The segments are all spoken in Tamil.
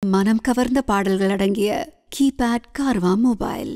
மனம் கவர்ந்த பாடல்கள் அடங்கிய கீபேட் கார்வா மொபைல்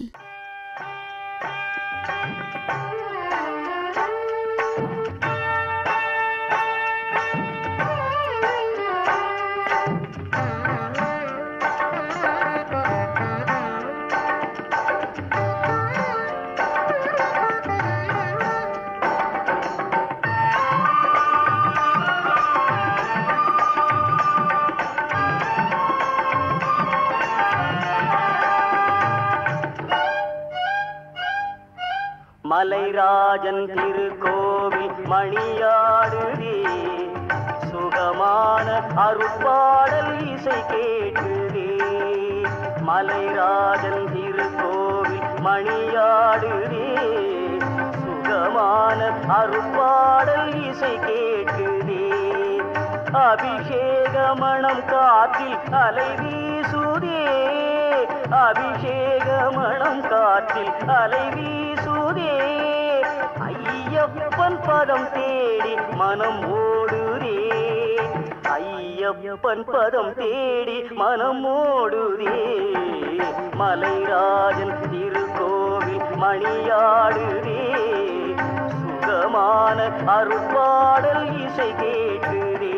மலைராஜன் திருக்கோவில் மணியாடுதே சுகமான அருட்பாடல் இசை கேட்டுதே மலைராஜன் திருக்கோவில் மணியாடுதே சுகமான அருட்பாடல் இசை கேட்டுதே அபிஷேக மணம் காற்றில் அலை வீசுதே அபிஷேக மணம் காற்றில் அலை வீசுதே ஐயப்பன் பதம் தேடி மனம் ஓடுதே ஐயப்பன் பதம் தேடி மனம் ஓடுதே மலைராஜன் திருக்கோவில் மணியாடுதே சுகமான அருட்பாடல் இசை கேட்டுதே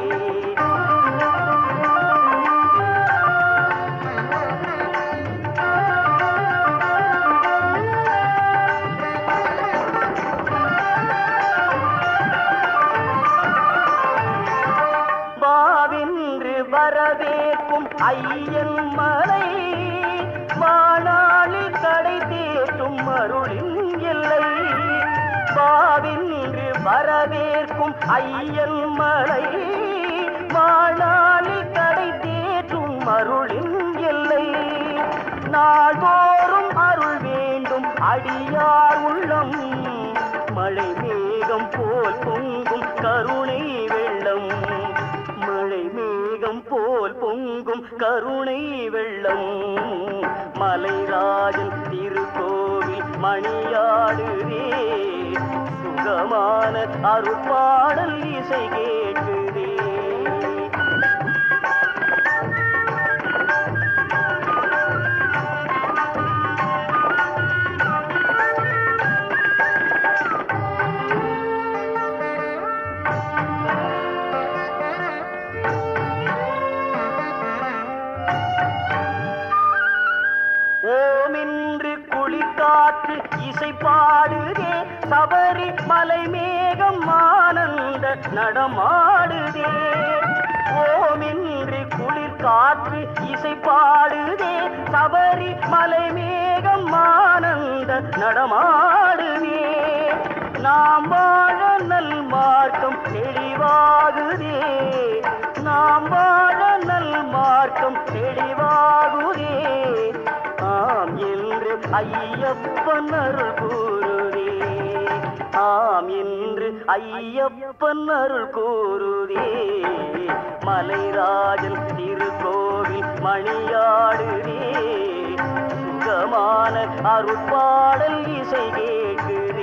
பாவென்று வரவேற்கும் ஐயன் மலை வாழாளில் கடை தேற்றும் அருளின் எல்லை பாவென்று வரவேற்கும் ஐயன் மலை வாழாளில் கடை தேற்றும் அருளின் எல்லை நாள்தோறும் அருள் வேண்டும் அடியார் உள்ளம் மழை மேகம் போல் பொங்கும் கருணை வெள்ளம் மழை மேகம் போல் பொங்கும் கருணை வெள்ளம் மலைராஜன் திருக்கோவில் மணியாடுதே சுகமான அருட்பாடல் இசை கேட்டுதே ஓமென்று குளிர்காற்று இசை பாடுதே சபரி மலை மேகம் ஆனந்த நடமாடுதே ஓமென்று குளிர்காற்று இசை பாடுதே சபரி மலை மேகம் ஆனந்த நடமாடுதே நாம் வாழ நல் மார்க்கம் தெளிவாகுதே நாம் வாழ நல் மார்க்கம் தெளிவாகுதே ஆம் என்று ஐயப்பன் அருள் கூறுதே ஆம் என்று ஐயப்பன் அருள் கூறுதே மலைராஜன் திருக்கோவில் மணியாடுதே சுகமான அருட்பாடல் இசை கேட்குதே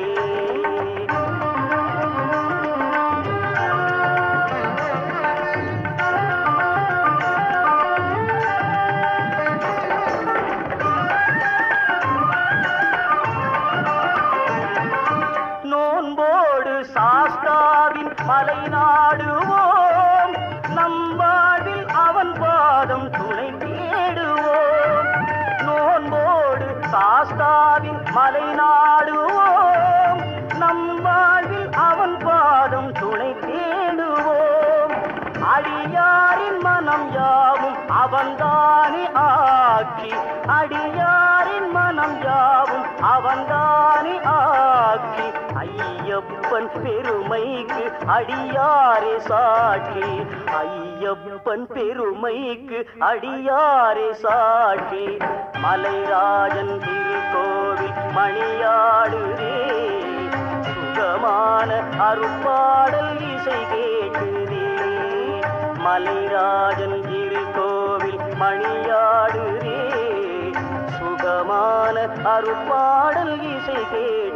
நோன்போடு சாஸ்தாவின் மலை நாடுவோம் நம்பாடில் அவன் பாதம் துணை தேடுவோம் நோன்போடு சாஸ்தாவின் மலை நாடுவோம் நம்பாடில் அவன் பாதம் துணை தேடுவோம் அடியாரின் மனம் யாவும் அவன்தானே ஆட்சி அடியாரின் மனம் யாவும் அவன்தானே ஆட்சி ஐயப்பன் பெருமைக்கு அடியாரே சாட்சி ஐயப்பன் பெருமைக்கு அடியாரே சாட்சி மலைராஜன் திருக்கோவில் மணியாடுதே சுகமான அருப்பாடல் இசை கேட்டுதே மலைராஜன் திருக்கோவில் மணியாடுதே சுகமான அருப்பாடல் இசை கேட்டுதே